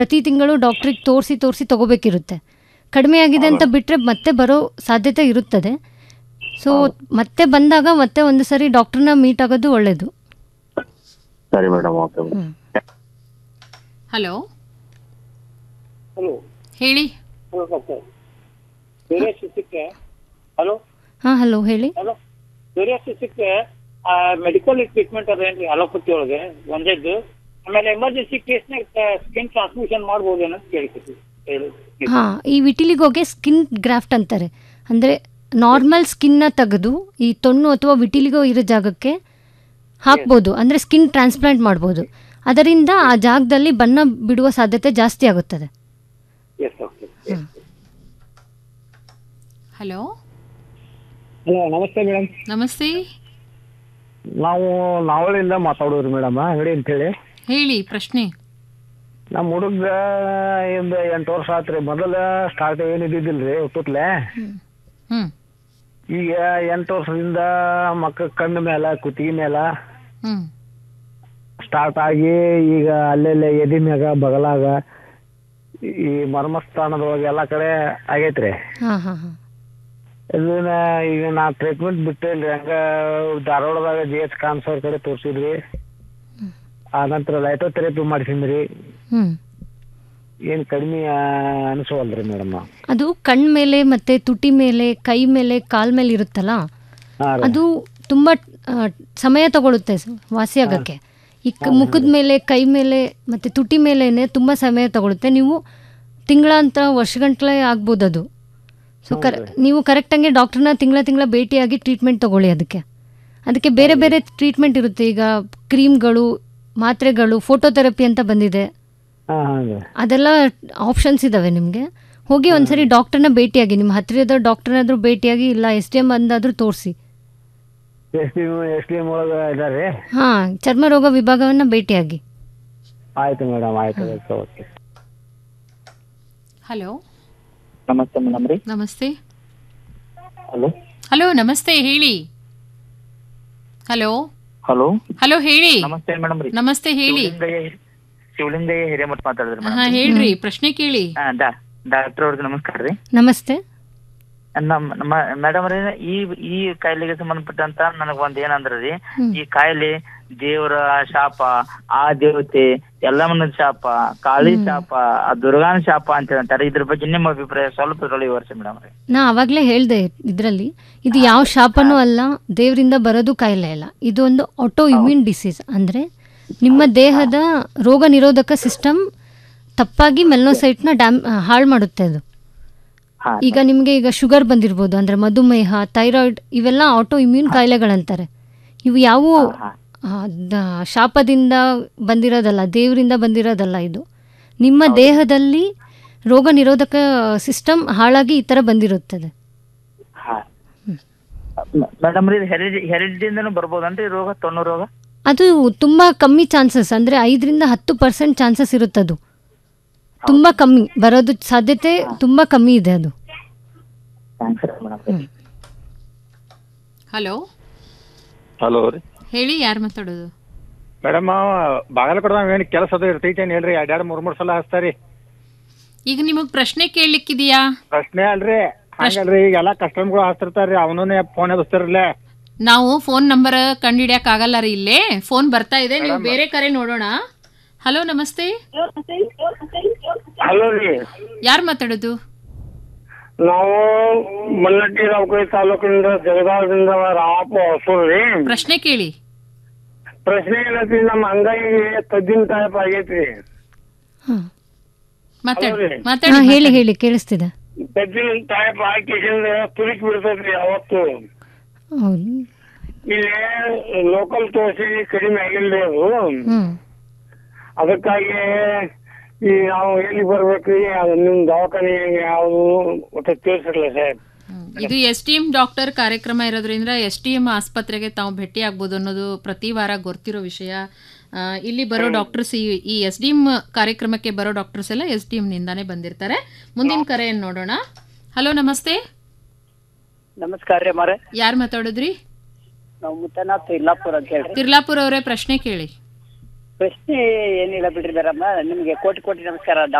ಪ್ರತಿ ತಿಂಗಳು ಡಾಕ್ಟ್ರಿಗೆ ತೋರಿಸಿ ತೋರಿಸಿ ತಗೋಬೇಕಿರುತ್ತೆ ಕಡಿಮೆ ಆಗಿದೆ ಅಂತ ಬಿಟ್ಟರೆ ಮತ್ತೆ ಬರೋ ಸಾಧ್ಯತೆ ಇರುತ್ತದೆ ಸೊ ಮತ್ತೆ ಬಂದಾಗ ಮತ್ತೆ ಒಂದು ಸರಿ ಡಾಕ್ಟ್ರನ್ನ ಮೀಟ್ ಆಗೋದು ಒಳ್ಳೆಯದು ಸರಿ ಮೇಡಮ್ ಓಕೆ ಹಲೋ ಹಲೋ ಹೇಳಿ ಹಲೋ ಡಾಕ್ಟರ್ ಸೂರ್ಯಶಿಸಿಕ್ಕೆ ಹಲೋ ಹಾಂ ಹಲೋ ಹೇಳಿ ಹಲೋ ಸೂರ್ಯಶಿಸಿಕ್ಕೆ ಮೆಡಿಕಲ್ ಟ್ರೀಟ್ಮೆಂಟ್ ಅದೇನ್ರಿ ಅಲೋಪತಿ ಒಳಗೆ ಒಂದೇದ್ದು ಆಮೇಲೆ ಎಮರ್ಜೆನ್ಸಿ ಕೇಸ್ನಾಗ ಸ್ಕಿನ್ ಟ್ರಾನ್ಸ್ಮಿಷನ್ ಮಾಡ್ಬೋದೇನೋ ಅಂತ ಕೇಳ್ತೀವಿ ಹೇಳಿ ಹಾಂ ಈ ವಿಟಿಲಿಗೋಗೆ ಸ್ಕಿನ್ ಗ್ರಾಫ್ಟ್ ಅಂತಾರೆ ಅಂದರೆ ನಾರ್ಮಲ್ ಸ್ಕಿನ್ನ ತೆಗೆದು ಈ ತೊಣ್ಣು ಅಥವಾ ವಿಟಿಲಿಗೋ ಇರೋ ಜಾಗಕ್ಕೆ ಹಾಕ್ಬೋದು ಅಂದರೆ ಸ್ಕಿನ್ ಟ್ರಾನ್ಸ್ಪ್ಲಾಂಟ್ ಮಾಡ್ಬೋದು ಅದರಿಂದ ಆ ಜಾಗದಲ್ಲಿ ಬಣ್ಣ ಬಿಡುವ ಸಾಧ್ಯತೆ ಜಾಸ್ತಿ ಆಗುತ್ತದೆ ಎಸ್ ಓಕೆ ಹಲೋ ಹಲೋ ನಮಸ್ತೆ ಮೇಡಮ್ ನಮಸ್ತೆ ನಾವು ನಾವಳಿಂದ ಮಾತಾಡೋರು ಮೇಡಮ್ ಅಂಗಡಿ ಅಂತೇಳಿ ಹೇಳಿ ಪ್ರಶ್ನೆ ನಮ್ಮ ಹುಡುಗ ಇಂದ ಎಂಟು ವರ್ಷ ಆತ್ರಿ ಮೊದಲ ಸ್ಟಾರ್ಟ್ ಏನು ಇದ್ದಿದ್ದಿಲ್ರಿ ಹುಟ್ಟುತ್ಲೆ ಹ್ಮ್ ಈಗ ಎಂಟು ವರ್ಷದಿಂದ ಮಕ್ಕ ಕಣ್ಣು ಮೇಲೆ ಕುತ್ತಿಗೆ ಮೇಲೆ ಹ್ಮ್ ಸ್ಟಾರ್ಟ್ ಆಗಿ ಈಗ ಅಲ್ಲೆಲ್ಲ ಎದಿ ಮ್ಯಾಗ ಬಗಲಾಗ ಈ ಮರ್ಮಸ್ಥಾನದೊಳಗೆ ಎಲ್ಲ ಕಡೆ ಆಗೈತ್ರಿ ಹಾಂ ಹಾಂ ಹಾಂ ಇದನ್ನ ಈಗ ನಾ ಟ್ರೀಟ್ಮೆಂಟ್ ಬಿಟ್ಟಿಲ್ರಿ ಹಂಗ ಧಾರವಾಡದಾಗ ಜಿ ಎಚ್ ಖಾನ್ ಸರ್ ಕಡೆ ತೋರ್ಸಿದ್ರಿ ಆ ನಂತರ ಲೈಟೋಥೆರಪಿ ಮಾಡಿಸಿದ್ರಿ ಹ್ಞೂ ಏನ್ ಕಡಿಮೆ ಅನಿಸವಲ್ರಿ ಮೇಡಮ್ ಅದು ಕಣ್ ಮೇಲೆ ಮತ್ತು ತುಟಿ ಮೇಲೆ ಕೈ ಮೇಲೆ ಕಾಲ್ ಮೇಲೆ ಇರುತ್ತಲ್ಲ ಹಾ ರೀ ಅದು ತುಂಬ ಆ, ಸಮಯ ತಗೊಳುತ್ತೆ ಸ- ವಾಸಿಯಾಗಕ್ಕೆ ಈ ಕ- ಮುಖದ ಮೇಲೆ ಕೈ ಮೇಲೆ ಮತ್ತು ತುಟಿ ಮೇಲೇನೆ ತುಂಬ ಸಮಯ ತಗೊಳುತ್ತೆ ನೀವು ತಿಂಗಳಾಂತರ ವರ್ಷಗಂಟ್ಲೆ ಆಗ್ಬೋದು ಅದು ಸೊ ಕರ್ ನೀವು ಕರೆಕ್ಟಾಗಿ ಡಾಕ್ಟ್ರನ್ನ ತಿಂಗಳ ತಿಂಗಳ ಭೇಟಿಯಾಗಿ ಟ್ರೀಟ್ಮೆಂಟ್ ತಗೊಳ್ಳಿ ಅದಕ್ಕೆ ಅದಕ್ಕೆ ಬೇರೆ ಬೇರೆ ಟ್ರೀಟ್ಮೆಂಟ್ ಇರುತ್ತೆ ಈಗ ಕ್ರೀಮ್ಗಳು ಮಾತ್ರೆಗಳು ಫೋಟೋಥೆರಪಿ ಅಂತ ಬಂದಿದೆ ಹಾ ಹಾಗೆ ಅದೆಲ್ಲ ಆಪ್ಷನ್ಸ್ ಇದ್ದಾವೆ ನಿಮಗೆ ಹೋಗಿ ಒಂದ್ಸರಿ ಡಾಕ್ಟರ್ನ ಭೇಟಿಯಾಗಿ ನಿಮ್ಮ ಹತ್ತಿರದ ಡಾಕ್ಟರ್ನಾದ್ರೂ ಭೇಟಿಯಾಗಿ ಇಲ್ಲ ಎಸ್ ಡಿ ಎಮ್ ಅಂದಾದ್ರೂ ತೋರಿಸಿ S D S D M ಒಳಗೆ ಇದಾರೆ ಹಾಂ ಚರ್ಮ ರೋಗ ವಿಭಾಗವನ್ನು ಭೇಟಿಯಾಗಿ ಆಯ್ತು ಮೇಡಮ್ ಆಯ್ತು ಓಕೆ ಓಕೆ ಹಲೋ ನಮಸ್ತೆ ಮೇಡಮ್ ರೀ ನಮಸ್ತೆ ಹಲೋ ಹಲೋ ನಮಸ್ತೆ ಹೇಳಿ ಹಲೋ ಹಲೋ ಹಲೋ ಹೇಳಿ ನಮಸ್ತೆ ಮೇಡಮ್ ರೀ ನಮಸ್ತೆ ಹೇಳಿ ಶಿವಲಿಂಗಯ್ಯ ಶಿವಲಿಂಗಯ್ಯ ಹಿರೇಮಠ ಮಾತಾಡಿದ್ರಿ ಹಾ ಮೇಡಮ್ ಹೇಳ್ರಿ ಪ್ರಶ್ನೆ ಕೇಳಿ ಡಾಕ್ಟರ್ ಅವ್ರಿಗೆ ನಮಸ್ಕಾರ ರೀ ನಮಸ್ತೆ ನಮ್ಮ ನಮ್ಮ ಮೇಡಮ್ ರೀ ಈ ಈ ಕಾಯಿಲೆಗೆ ಸಂಬಂಧಪಟ್ಟಂತ ನನಗ್ ಒಂದ್ ಏನಂದ್ರ ರೀ ಈ ಕಾಯಿಲೆ ದೇವರ ಶಾಪ ಆ ದೇವತೆ ಎಲ್ಲಮ್ಮನ ಶಾಪ ಕಾಳಿ ಶಾಪ ಆ ದುರ್ಗಾನ ಶಾಪ ಅಂತ ಹೇಳ್ತಾರೆ ಇದ್ರ ಬಗ್ಗೆ ನಿಮ್ಮ ಅಭಿಪ್ರಾಯ ಸ್ವಲ್ಪ ಇದ್ರೊಳಗೆ ವಿವರಿಸಿ ಮೇಡಮ್ ರೀ ನಾ ಆವಾಗಲೇ ಹೇಳಿದೆ ಇದರಲ್ಲಿ ಇದು ಯಾವ ಶಾಪನೂ ಅಲ್ಲ ದೇವರಿಂದ ಬರೋದು ಕಾಯಿಲೆ ಅಲ್ಲ ಇದು ಒಂದು ಆಟೋ ಇಮ್ಯೂನ್ ಡಿಸೀಸ್ ಅಂದರೆ ನಿಮ್ಮ ದೇಹದ ರೋಗ ನಿರೋಧಕ ಸಿಸ್ಟಮ್ ತಪ್ಪಾಗಿ ಮೆಲ್ನೋಸೈಟ್ನ ಡ್ಯಾಮ್ ಹಾಳು ಮಾಡುತ್ತೆ ಅದು ಹಾ ಈಗ ನಿಮಗೆ ಈಗ ಶುಗರ್ ಬಂದಿರ್ಬೋದು ಅಂದರೆ ಮಧುಮೇಹ ಥೈರಾಯ್ಡ್ ಇವೆಲ್ಲ ಆಟೋ ಇಮ್ಯೂನ್ ಕಾಯಿಲೆಗಳಂತಾರೆ ಇವು ಯಾವುವು ಆ, ದ- ಶಾಪದಿಂದ ಬಂದಿರೋದಲ್ಲ ದೇವರಿಂದ ಬಂದಿರೋದಲ್ಲ ಇದು ನಿಮ್ಮ ದೇಹದಲ್ಲಿ ರೋಗ ನಿರೋಧಕ ಸಿಸ್ಟಮ್ ಹಾಳಾಗಿ ಈ ಥರ ಬಂದಿರುತ್ತದೆ ಹಾ ಮೇಡಮ್ ರೀ ಹೆರಿಡಿ ಹೆರಿಡಿಂದನೂ ಬರ್ಬೋದನ್ರಿ ರೋಗ ತೊಣ್ಣು ರೋಗ ಅದು ತುಂಬ ಕಮ್ಮಿ ಚಾನ್ಸಸ್ ಅಂದರೆ ಐದರಿಂದ ಹತ್ತು ಪರ್ಸೆಂಟ್ ಚಾನ್ಸಸ್ ಇರುತ್ತದು ತುಂಬ ಕಮ್ಮಿ ಬರೋದು ಸಾಧ್ಯತೆ ತುಂಬ ಕಮ್ಮಿ ಇದೆ ಅದು ಥ್ಯಾಂಕ್ಸ್ ರೀ ಮೇಡಮ್ ಹಲೋ ಹಲೋ ರೀ ಹೇಳಿ ಯಾರು ಮಾತಾಡೋದು ಮೇಡಮ್ ಬಾಗಲಕೋಟದಾಗ ಏನು ಕೆಲಸ ಅದು ಇರ್ತೈತೇನು ಹೇಳ್ರಿ ಎರಡೆರಡು ಮೂರ್ ಮೂರ್ ಸಲ ಹಚ್ತಾರಿ ಈಗ ನಿಮಗ್ ಪ್ರಶ್ನೆ ಕೇಳಲಿಕ್ಕಿದೆಯಾ ಪ್ರಶ್ನೆ ಅಲ್ರಿ ಹಂಗಲ್ರಿ ಈಗ ಎಲ್ಲಾ ಕಸ್ಟಮರ್ಗಳು ಹಚ್ತಿರ್ತಾರ್ರಿ ಅವನೇ ಫೋನ್ ಎದುಸ್ತಿರ್ಲೆ ನಾವು ಫೋನ್ ನಂಬರ್ ಕಂಡಿಡಿಯಕ್ ಆಗಲ್ಲ ರೀ ಇಲ್ಲೇ ಫೋನ್ ಬರ್ತಾ ಇದೆ ನೀವು ಬೇರೆ ಕರೆ ನೋಡೋಣ ಹಲೋ ನಮಸ್ತೆ ಹಲೋ ರೀ ಯಾರು ಮಾತಾಡೋದು ನಾವು ಮಲ್ಲಟ್ಟಿ ರಾಮಕಳಿ ತಾಲೂಕಿನಿಂದ ಜಗದಾಳದಿಂದ ರಾಮಪ್ಪ ಹೊಸೂರು ರೀ ಪ್ರಶ್ನೆ ಕೇಳಿ ಪ್ರಶ್ನೆ ಏನೈತಿ ನಮ್ಮ ಅಂಗೈಗೆ ತದ್ದಿನ ಟೈಪ್ ಆಗೈತ್ರಿ ಹಾಂ ಮಾತಾಡಿ ಹಲೋ ರೀ. ಮಾತಾಡಿ ಹಾಂ ಹೇಳಿ ಹೇಳಿ ಕೇಳಿಸ್ತಿದೆ ತದ್ದಿನ ಟೈಪ್ ಹಾಕಿಸಿಂದ ತುರಿಕ್ ಬಿಡ್ತೈತ್ರಿ ಅವತ್ತು ಹೌದು ಇಲ್ಲಿ ಲೋಕಲ್ ತೋರಿಸಿ ಕಡಿಮೆ ಆಗಿಲ್ರಿ ಅದು ಹ್ಞೂ ಅದಕ್ಕಾಗಿ ಈ ನಾವು ಎಲ್ಲಿ ಬರ್ಬೇಕ್ರಿ ಅದು ನಿಮ್ ದವಾಖಾನೆ ಯಾವುದು ಒಟ್ಟು ತಿಳಿಸಿರ್ಲ ಸರ್ ಹ್ಮ್. ಇದು ಎಸ್ ಟಿ ಎಂ ಡಾಕ್ಟರ್ ಕಾರ್ಯಕ್ರಮ ಇರೋದ್ರಿಂದ ಎಸ್ ಟಿ ಎಂ ಆಸ್ಪತ್ರೆಗೆ ತಾವು ಭೇಟಿ ಆಗ್ಬೋದು ಅನ್ನೋದು ಪ್ರತಿ ವಾರ ಗೊತ್ತಿರೋ ವಿಷಯ ಆ, ಇಲ್ಲಿ ಬರೋ ಡಾಕ್ಟರ್ಸ್ ಈ ಎಸ್ ಡಿ ಎಂ ಕಾರ್ಯಕ್ರಮಕ್ಕೆ ಬರೋ ಡಾಕ್ಟರ್ಸ್ ಎಲ್ಲ ಎಸ್ ಡಿ ನಿಂದಾನೇ ಬಂದಿರ್ತಾರೆ ಮುಂದಿನ ಕರೆಯನ್ನು ನೋಡೋಣ ಹಲೋ ನಮಸ್ತೆ ನಮಸ್ಕಾರ ರೀ ಮಾರೆ ಯಾರು ಮಾತಾಡೋದ್ರಿ ನಾವು ಮುತ್ತನಾಥ್ ಇಲ್ಲಾಪುರ ಅಂತ ಹೇಳ್ರಿ ತಿರ್ಲಾಪುರ ಅವರೇ ಪ್ರಶ್ನೆ ಕೇಳಿ ಪ್ರಶ್ನೆ ಏನಿಲ್ಲ ಬಿಡ್ರಿ ಬೇರಮ್ಮ ನಿಮ್ಗೆ ಕೋಟಿ ಕೋಟಿ ನಮಸ್ಕಾರ